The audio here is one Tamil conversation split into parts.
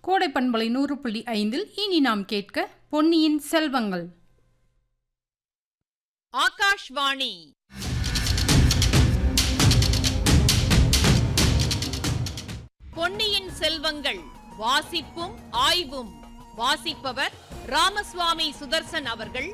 கோடை பண்பலை நூறு புள்ளி ஐந்தில் இனி நாம் கேட்க பொன்னியின் செல்வங்கள் ஆகாஷ்வாணி பொன்னியின் செல்வங்கள் வாசிப்பும் ஆய்வும் வாசிப்பவர் ராமசுவாமி சுதர்சன் அவர்கள்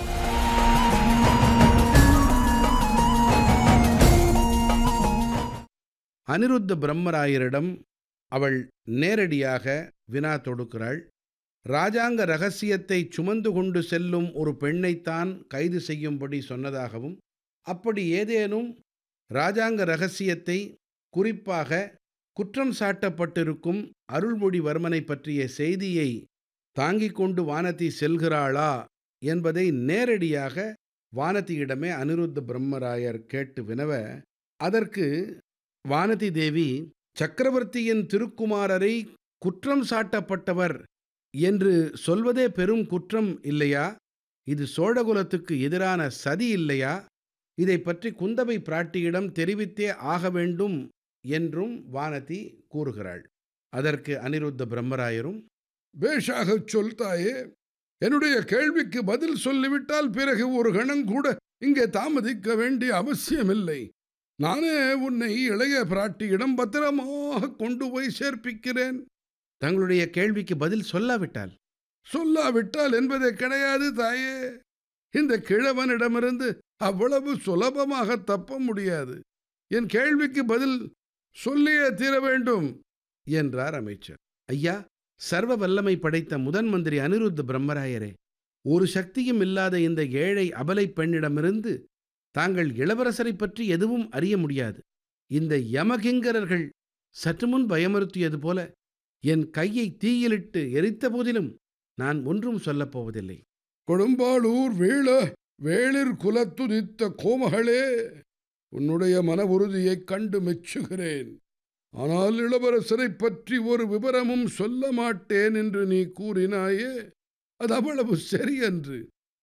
அனிருத்த பிரம்மராயரிடம் அவள் நேரடியாக வினா தொடுக்கிறாள் ராஜாங்க ரகசியத்தை சுமந்து கொண்டு செல்லும் ஒரு பெண்ணைத்தான் கைது செய்யும்படி சொன்னதாகவும் அப்படி ஏதேனும் ராஜாங்க ரகசியத்தை குறிப்பாக குற்றம் சாட்டப்பட்டிருக்கும் அருள்மொழிவர்மனை பற்றிய செய்தியை தாங்கிக் கொண்டு வானதி செல்கிறாளா என்பதை நேரடியாக வானதியிடமே அனிருத்த பிரம்மராயர் கேட்டு வினவ அதற்கு வானதி தேவி சக்கரவர்த்தியின் திருக்குமாரரை குற்றம் சாட்டப்பட்டவர் என்று சொல்வதே பெரும் குற்றம் இல்லையா இது சோழகுலத்துக்கு எதிரான சதி இல்லையா இதை பற்றி குந்தவை பிராட்டியிடம் தெரிவித்தே ஆக வேண்டும் என்றும் வானதி கூறுகிறாள் அதற்கு அனிருத்த பிரம்மராயரும் பேஷாகச் சொல் தாயே என்னுடைய கேள்விக்கு பதில் சொல்லிவிட்டால் பிறகு ஒரு கணம் கூட இங்கே தாமதிக்க வேண்டிய அவசியமில்லை நானே உன்னை இளைய பிராட்டியிடம் பத்திரமாக கொண்டு போய் சேர்ப்பிக்கிறேன் தங்களுடைய கேள்விக்கு பதில் சொல்லாவிட்டால் சொல்லாவிட்டால் என்பதே கிடையாது தாயே இந்த கிழவனிடமிருந்து அவ்வளவு சுலபமாக தப்ப முடியாது என் கேள்விக்கு பதில் சொல்லியே தீர வேண்டும் என்றார் அமைச்சர் ஐயா சர்வ வல்லமை படைத்த முதன் மந்திரி அனிருத்த பிரம்மராயரே ஒரு சக்தியும் இல்லாத இந்த ஏழை அபலை பெண்ணிடமிருந்து தாங்கள் இளவரசரை பற்றி எதுவும் அறிய முடியாது இந்த யமகிங்கரர்கள் சற்று முன் பயமுறுத்தியது போல என் கையை தீயிலிட்டு எரித்த போதிலும் நான் ஒன்றும் சொல்லப் போவதில்லை கொடும்பாளூர் வீழ வேளிர் குலத்துதித்த கோமகளே உன்னுடைய மன உறுதியைக் கண்டு மெச்சுகிறேன் ஆனால் இளவரசரைப் பற்றி ஒரு விவரமும் சொல்ல மாட்டேன் என்று நீ கூறினாயே அது அவ்வளவு சரியன்று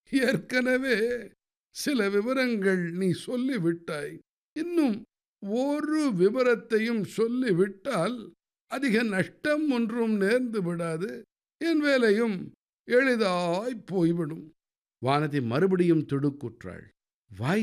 ஏற்கனவே சில விவரங்கள் நீ சொல்லிவிட்டாய் இன்னும் ஒரு விவரத்தையும் சொல்லிவிட்டால் அதிக நஷ்டம் ஒன்றும் நேர்ந்து விடாது என் வேலையும் எளிதாய் போய்விடும் வானதி மறுபடியும் திடுக்குற்றாள் வாய்